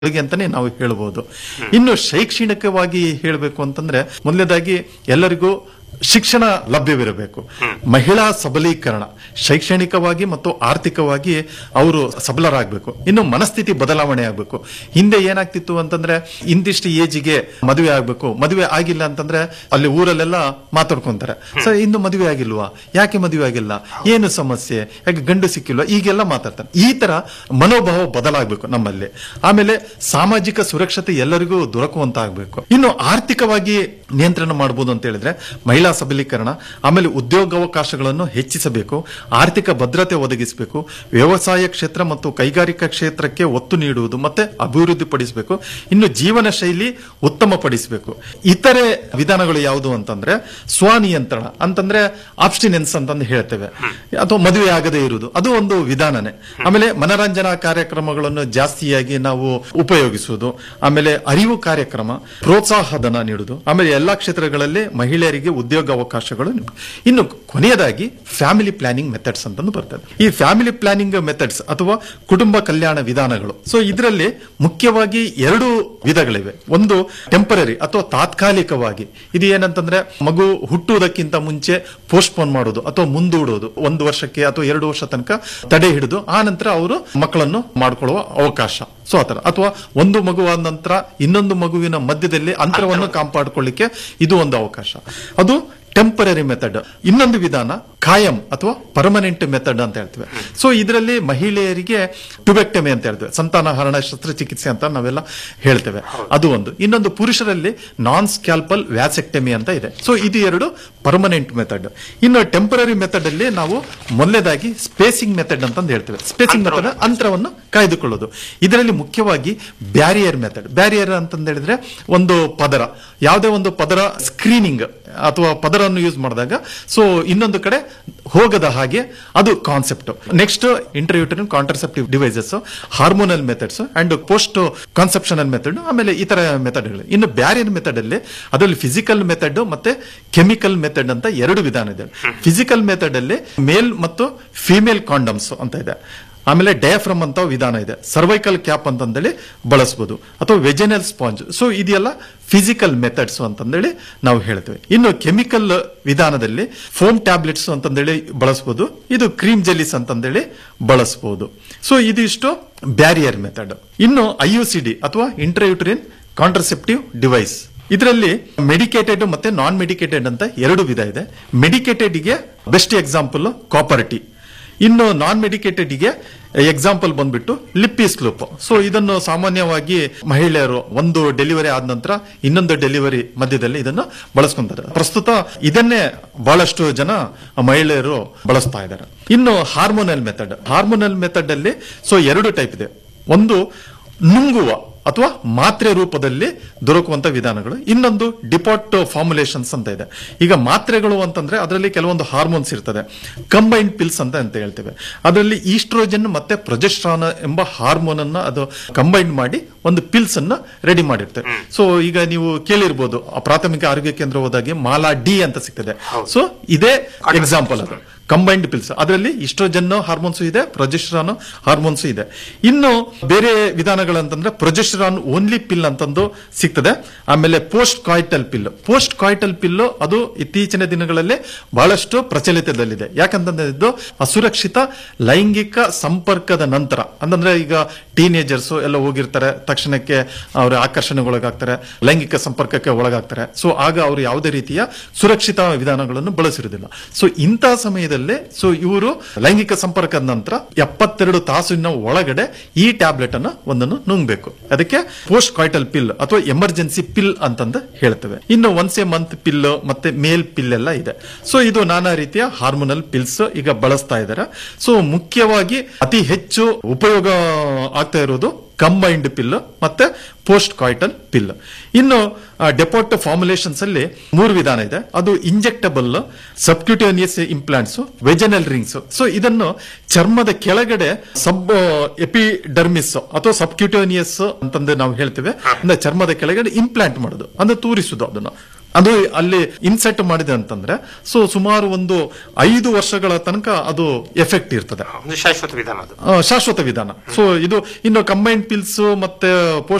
ಅಂತಾನೆ ನಾವು ಹೇಳ್ಬೋದು ಇನ್ನು ಶೈಕ್ಷಣಿಕವಾಗಿ ಹೇಳಬೇಕು ಅಂತಂದ್ರೆ ಮೊದಲನೇದಾಗಿ ಎಲ್ಲರಿಗೂ ಶಿಕ್ಷಣ ಲಭ್ಯವಿರಬೇಕು ಮಹಿಳಾ ಸಬಲೀಕರಣ ಶೈಕ್ಷಣಿಕವಾಗಿ ಮತ್ತು ಆರ್ಥಿಕವಾಗಿ ಅವರು ಸಬಲರಾಗಬೇಕು ಇನ್ನು ಮನಸ್ಥಿತಿ ಬದಲಾವಣೆ ಆಗಬೇಕು ಹಿಂದೆ ಏನಾಗ್ತಿತ್ತು ಅಂತಂದ್ರೆ ಇಂದಿಷ್ಟು ಏಜಿಗೆ ಮದುವೆ ಆಗ್ಬೇಕು ಮದುವೆ ಆಗಿಲ್ಲ ಅಂತಂದ್ರೆ ಅಲ್ಲಿ ಊರಲ್ಲೆಲ್ಲ ಮಾತಾಡ್ಕೊಂತಾರೆ ಸರ್ ಇನ್ನು ಮದುವೆ ಆಗಿಲ್ವಾ ಯಾಕೆ ಮದುವೆ ಆಗಿಲ್ಲ ಏನು ಸಮಸ್ಯೆ ಯಾಕೆ ಗಂಡು ಸಿಕ್ಕಿಲ್ವಾ ಈಗೆಲ್ಲ ಮಾತಾಡ್ತಾರೆ ಈ ತರ ಮನೋಭಾವ ಬದಲಾಗಬೇಕು ನಮ್ಮಲ್ಲಿ ಆಮೇಲೆ ಸಾಮಾಜಿಕ ಸುರಕ್ಷತೆ ಎಲ್ಲರಿಗೂ ದೊರಕುವಂತ ಆಗ್ಬೇಕು ಇನ್ನು ಆರ್ಥಿಕವಾಗಿ ನಿಯಂತ್ರಣ ಮಾಡಬಹುದು ಅಂತ ಹೇಳಿದ್ರೆ ಮಹಿಳಾ ಸಬಲೀಕರಣ ಆಮೇಲೆ ಉದ್ಯೋಗಾವಕಾಶಗಳನ್ನು ಹೆಚ್ಚಿಸಬೇಕು ಆರ್ಥಿಕ ಭದ್ರತೆ ಒದಗಿಸಬೇಕು ವ್ಯವಸಾಯ ಕ್ಷೇತ್ರ ಮತ್ತು ಕೈಗಾರಿಕಾ ಕ್ಷೇತ್ರಕ್ಕೆ ಒತ್ತು ನೀಡುವುದು ಮತ್ತೆ ಅಭಿವೃದ್ಧಿಪಡಿಸಬೇಕು ಇನ್ನು ಜೀವನ ಶೈಲಿ ಉತ್ತಮಪಡಿಸಬೇಕು ಇತರೆ ವಿಧಾನಗಳು ಯಾವುದು ಅಂತಂದ್ರೆ ಸ್ವನಿಯಂತ್ರಣ ಅಂತಂದ್ರೆ ಆಬ್ಸ್ಟಿನೆನ್ಸ್ ಅಂತಂದು ಹೇಳ್ತೇವೆ ಅಥವಾ ಮದುವೆ ಆಗದೇ ಇರುವುದು ಅದು ಒಂದು ವಿಧಾನನೇ ಆಮೇಲೆ ಮನರಂಜನಾ ಕಾರ್ಯಕ್ರಮಗಳನ್ನು ಜಾಸ್ತಿಯಾಗಿ ನಾವು ಉಪಯೋಗಿಸುವುದು ಆಮೇಲೆ ಅರಿವು ಕಾರ್ಯಕ್ರಮ ಪ್ರೋತ್ಸಾಹಧನ ನೀಡುವುದು ಆಮೇಲೆ ಎಲ್ಲಾ ಕ್ಷೇತ್ರಗಳಲ್ಲಿ ಮಹಿಳೆಯರಿಗೆ ಉದ್ಯೋಗ ಅವಕಾಶಗಳು ನೀಡು- ಇನ್ನು ಕೊನೆಯದಾಗಿ ಫ್ಯಾಮಿಲಿ ಪ್ಲಾನಿಂಗ್ ಮೆಥಡ್ಸ್ ಅಂತಂದು ಬರ್ತದೆ ಈ ಫ್ಯಾಮಿಲಿ ಪ್ಲಾನಿಂಗ್ ಮೆಥಡ್ಸ್ ಅಥವಾ ಕುಟುಂಬ ಕಲ್ಯಾಣ ವಿಧಾನಗಳು ಸೊ ಇದರಲ್ಲಿ ಮುಖ್ಯವಾಗಿ ಎರಡು ವಿಧಗಳಿವೆ ಒಂದು ಟೆಂಪರರಿ ಅಥವಾ ತಾತ್ಕಾಲಿಕವಾಗಿ ಇದು ಏನಂತಂದ್ರೆ ಮಗು ಹುಟ್ಟುವುದಕ್ಕಿಂತ ಮುಂಚೆ ಪೋಸ್ಟ್ಪೋನ್ ಮಾಡೋದು ಅಥವಾ ಮುಂದೂಡೋದು ಒಂದು ವರ್ಷಕ್ಕೆ ಅಥವಾ ಎರಡು ವರ್ಷ ತನಕ ತಡೆ ಹಿಡಿದು ಆ ನಂತರ ಅವರು ಮಕ್ಕಳನ್ನು ಮಾಡಿಕೊಳ್ಳುವ ಅವಕಾಶ ಸೊ ಆತರ ಅಥವಾ ಒಂದು ಮಗುವಾದ ನಂತರ ಇನ್ನೊಂದು ಮಗುವಿನ ಮಧ್ಯದಲ್ಲಿ ಅಂತರವನ್ನು ಕಾಪಾಡಿಕೊಳ್ಳಿಕ್ಕೆ ಇದು ಒಂದು ಅವಕಾಶ ಅದು ಟೆಂಪರರಿ ಮೆಥಡ್ ಇನ್ನೊಂದು ವಿಧಾನ ಕಾಯಂ ಅಥವಾ ಪರ್ಮನೆಂಟ್ ಮೆಥಡ್ ಅಂತ ಹೇಳ್ತೇವೆ ಸೊ ಇದರಲ್ಲಿ ಮಹಿಳೆಯರಿಗೆ ಟುಬೆಕ್ಟಮಿ ಅಂತ ಹೇಳ್ತೇವೆ ಸಂತಾನಹರಣ ಶಸ್ತ್ರಚಿಕಿತ್ಸೆ ಅಂತ ನಾವೆಲ್ಲ ಹೇಳ್ತೇವೆ ಅದು ಒಂದು ಇನ್ನೊಂದು ಪುರುಷರಲ್ಲಿ ನಾನ್ ಸ್ಕ್ಯಾಲ್ಪಲ್ ವ್ಯಾಸೆಕ್ಟಮಿ ಅಂತ ಇದೆ ಸೊ ಇದು ಎರಡು ಪರ್ಮನೆಂಟ್ ಮೆಥಡ್ ಇನ್ನು ಟೆಂಪರರಿ ಮೆಥಡ್ ಅಲ್ಲಿ ನಾವು ಮೊದಲನೇದಾಗಿ ಸ್ಪೇಸಿಂಗ್ ಮೆಥಡ್ ಅಂತಂದು ಹೇಳ್ತೇವೆ ಸ್ಪೇಸಿಂಗ್ ಮೆಥಡ್ ಅಂತರವನ್ನು ಕಾಯ್ದುಕೊಳ್ಳೋದು ಇದರಲ್ಲಿ ಮುಖ್ಯವಾಗಿ ಬ್ಯಾರಿಯರ್ ಮೆಥಡ್ ಬ್ಯಾರಿಯರ್ ಅಂತಂದ ಹೇಳಿದ್ರೆ ಒಂದು ಪದರ ಯಾವುದೇ ಒಂದು ಪದರ ಸ್ಕ್ರೀನಿಂಗ್ ಅಥವಾ ಪದರವನ್ನು ಯೂಸ್ ಮಾಡಿದಾಗ ಸೊ ಇನ್ನೊಂದು ಕಡೆ ಹೋಗದ ಹಾಗೆ ಅದು concept next intrauterine contraceptive devices hormonal methods and post conceptional method ಆಮೇಲೆ ಈ ತರ ಮೆಥಡ್ಗಳು ಇನ್ನು ಬ್ಯಾರಿಯರ್ ಮೆಥಡ್ ಅಲ್ಲಿ ಅದರಲ್ಲಿ ಫಿಸಿಕಲ್ ಮೆಥಡ್ ಮತ್ತೆ ಕೆಮಿಕಲ್ ಮೆಥಡ್ ಅಂತ ಎರಡು ವಿಧಾನ ಇದೆ ಫಿಸಿಕಲ್ ಮೆಥಡ್ ಅಲ್ಲಿ ಮೇಲ್ ಮತ್ತು ಫಿಮೇಲ್ ಕಾಂಡಮ್ಸ್ ಅಂತ ಇದೆ ಆಮೇಲೆ ಡಯಾಫ್ರಮ್ ಅಂತ ವಿಧಾನ ಇದೆ ಸರ್ವೈಕಲ್ ಕ್ಯಾಪ್ ಅಂತಂದೇಳಿ ಬಳಸಬಹುದು ಅಥವಾ ವೆಜೆನಲ್ ಸ್ಪಾಂಜ್ ಸೊ ಇದೆಲ್ಲ ಫಿಸಿಕಲ್ ಮೆಥಡ್ಸ್ ಅಂತಂದೇಳಿ ನಾವು ಹೇಳ್ತೇವೆ ಇನ್ನು ಕೆಮಿಕಲ್ ವಿಧಾನದಲ್ಲಿ ಫೋಮ್ ಟ್ಯಾಬ್ಲೆಟ್ಸ್ ಅಂತಂದೇಳಿ ಬಳಸಬಹುದು ಇದು ಕ್ರೀಮ್ ಜೆಲ್ಲಿಸ್ ಅಂತಂದೇಳಿ ಬಳಸಬಹುದು ಸೊ ಇದಿಷ್ಟು ಬ್ಯಾರಿಯರ್ ಮೆಥಡ್ ಇನ್ನು ಐ ಯು ಸಿ ಡಿ ಅಥವಾ ಇಂಟ್ರಯೂಟ್ರಿನ್ ಕಾಂಟ್ರಸೆಪ್ಟಿವ್ ಡಿವೈಸ್ ಇದರಲ್ಲಿ ಮೆಡಿಕೇಟೆಡ್ ಮತ್ತೆ ನಾನ್ ಮೆಡಿಕೇಟೆಡ್ ಅಂತ ಎರಡು ವಿಧ ಇದೆ ಮೆಡಿಕೇಟೆಡ್ ಗೆ ಬೆಸ್ಟ್ ಎಕ್ಸಾಂಪಲ್ ಕಾಪರ್ಟಿ ಇನ್ನು ನಾನ್ ಮೆಡಿಕೇಟೆಡ್ ಗೆ ಎಕ್ಸಾಂಪಲ್ ಬಂದ್ಬಿಟ್ಟು ಲಿಪ್ಪಿ ಸ್ಲೂಪ್ ಸೊ ಇದನ್ನು ಸಾಮಾನ್ಯವಾಗಿ ಮಹಿಳೆಯರು ಒಂದು ಡೆಲಿವರಿ ಆದ ನಂತರ ಇನ್ನೊಂದು ಡೆಲಿವರಿ ಮಧ್ಯದಲ್ಲಿ ಇದನ್ನು ಬಳಸ್ಕೊಂತಾರೆ ಪ್ರಸ್ತುತ ಇದನ್ನೇ ಬಹಳಷ್ಟು ಜನ ಮಹಿಳೆಯರು ಬಳಸ್ತಾ ಇದ್ದಾರೆ ಇನ್ನು ಹಾರ್ಮೋನಲ್ ಮೆಥಡ್ ಹಾರ್ಮೋನಲ್ ಮೆಥಡ್ ಅಲ್ಲಿ ಸೊ ಎರಡು ಟೈಪ್ ಇದೆ ಒಂದು ನುಂಗುವ ಅಥವಾ ಮಾತ್ರೆ ರೂಪದಲ್ಲಿ ದೊರಕುವಂತ ವಿಧಾನಗಳು ಇನ್ನೊಂದು ಡಿಪಾಟ್ ಫಾರ್ಮುಲೇಷನ್ಸ್ ಅಂತ ಇದೆ ಈಗ ಮಾತ್ರೆಗಳು ಅಂತಂದ್ರೆ ಅದರಲ್ಲಿ ಕೆಲವೊಂದು ಹಾರ್ಮೋನ್ಸ್ ಇರ್ತದೆ ಕಂಬೈನ್ಡ್ ಪಿಲ್ಸ್ ಅಂತ ಅಂತ ಹೇಳ್ತೇವೆ ಅದರಲ್ಲಿ ಈಸ್ಟ್ರೋಜನ್ ಮತ್ತೆ ಪ್ರೊಜೆಸ್ಟ್ರಾನ್ ಎಂಬ ಹಾರ್ಮೋನ್ ಅನ್ನ ಅದು ಕಂಬೈನ್ ಮಾಡಿ ಒಂದು ಪಿಲ್ಸ್ ಅನ್ನ ರೆಡಿ ಮಾಡಿರ್ತದೆ ಸೊ ಈಗ ನೀವು ಕೇಳಿರ್ಬೋದು ಆ ಪ್ರಾಥಮಿಕ ಆರೋಗ್ಯ ಕೇಂದ್ರ ಹೋದಾಗೆ ಮಾಲಾ ಡಿ ಅಂತ ಸಿಗ್ತದೆ ಸೊ ಇದೇ ಎಕ್ಸಾಂಪಲ್ ಅದು ಕಂಬೈನ್ಡ್ ಪಿಲ್ಸ್ ಅದರಲ್ಲಿ ಇಸ್ಟ್ರೋಜನ್ ಹಾರ್ಮೋನ್ಸ್ ಇದೆ ಪ್ರೊಜೆಸ್ಟ್ರಾನ್ ಹಾರ್ಮೋನ್ಸ್ ಇದೆ ಇನ್ನು ಬೇರೆ ವಿಧಾನಗಳಂತಂದ್ರೆ ಪ್ರೊಜೆಸ್ಟ್ರಾನ್ ಓನ್ಲಿ ಪಿಲ್ ಅಂತಂದು ಸಿಗ್ತದೆ ಆಮೇಲೆ post coital pill post coital pill ಅದು ಇತ್ತೀಚಿನ ದಿನಗಳಲ್ಲಿ ಬಹಳಷ್ಟು ಪ್ರಚಲಿತದಲ್ಲಿದೆ ಯಾಕಂತಂದ್ರೆ ಇದು ಅಸುರಕ್ಷಿತ ಲೈಂಗಿಕ ಸಂಪರ್ಕದ ನಂತರ ಅಂತಂದ್ರೆ ಈಗ ಟೀನೇಜರ್ಸ್ ಎಲ್ಲ ಹೋಗಿರ್ತಾರೆ ತಕ್ಷಣಕ್ಕೆ ಅವರ ಆಕರ್ಷಣೆಗೊಳಗಾಗ್ತಾರೆ ಲೈಂಗಿಕ ಸಂಪರ್ಕಕ್ಕೆ ಒಳಗಾಗ್ತಾರೆ ಸೊ ಆಗ ಅವರು ಯಾವುದೇ ರೀತಿಯ ಸುರಕ್ಷಿತ ವಿಧಾನಗಳನ್ನು ಬಳಸಿರುವುದಿಲ್ಲ ಸೊ ಇಂತಹ ಸಮಯದಲ್ಲಿ ಸೊ ಇವರು ಲೈಂಗಿಕ ಸಂಪರ್ಕದ ನಂತರ ಎಪ್ಪತ್ತೆರಡು ತಾಸಿನ ಒಳಗಡೆ ಈ ಟ್ಯಾಬ್ಲೆಟ್ ಅನ್ನ ಒಂದನ್ನು ನುಂಗ್ಬೇಕು ಅದಕ್ಕೆ ಪೋಸ್ಟ್ ಕಾಯ್ಟಲ್ ಪಿಲ್ ಅಥವಾ ಎಮರ್ಜೆನ್ಸಿ ಪಿಲ್ ಅಂತಂದು ಹೇಳ್ತೇವೆ ಇನ್ನು ಒನ್ಸ್ ಎ ಮಂತ್ ಪಿಲ್ ಮತ್ತೆ ಮೇಲ್ ಪಿಲ್ ಎಲ್ಲ ಇದೆ ಸೊ ಇದು ನಾನಾ ರೀತಿಯ ಹಾರ್ಮೋನಲ್ ಪಿಲ್ಸ್ ಈಗ ಬಳಸ್ತಾ ಇದ್ದಾರೆ ಸೊ ಮುಖ್ಯವಾಗಿ ಅತಿ ಹೆಚ್ಚು ಉಪಯೋಗ ಆಗ್ತಾ ಇರೋದು ಕಂಬೈನ್ಡ್ ಪಿಲ್ ಮತ್ತೆ ಪೋಸ್ಟ್ ಕಾಯ್ಟಲ್ ಪಿಲ್ ಇನ್ನು ಡೆಪಾಟ್ ಫಾರ್ಮುಲೇಷನ್ಸ್ ಅಲ್ಲಿ ಮೂರು ವಿಧಾನ ಇದೆ ಅದು injectable subcutaneous implants vaginal rings so ಇದನ್ನು ಚರ್ಮದ ಕೆಳಗಡೆ ಸಬ್ ಎಪಿಡರ್ಮಿಸ್ ಅಥವಾ ಸಬ್ಕ್ಯೂಟೇನಿಯಸ್ ಅಂತಂದು ನಾವು ಹೇಳ್ತೇವೆ ಅಂದ್ರೆ ಚರ್ಮದ ಕೆಳಗಡೆ ಇಂಪ್ಲಾಂಟ್ ಮಾಡೋದು ಅಂದ್ರೆ ತೂರಿಸುದು ಅದನ್ನ ಅದು ಅಲ್ಲಿ ಇನ್ಸೆಟ್ ಮಾಡಿದೆ ಅಂತಂದ್ರೆ ಸೊ ಸುಮಾರು ಒಂದು ಐದು ವರ್ಷಗಳ ತನಕ ಅದು ಎಫೆಕ್ಟ್ ಇರ್ತದೆ ಒಂದು ಶಾಶ್ವತ ವಿಧಾನ ಅದು ಆ, ಶಾಶ್ವತ ವಿಧಾನ ಸೊ ಇದು ಇನ್ನು ಕಂಬೈನ್ಡ್ ಪಿಲ್ಸ್ ಮತ್ತೆ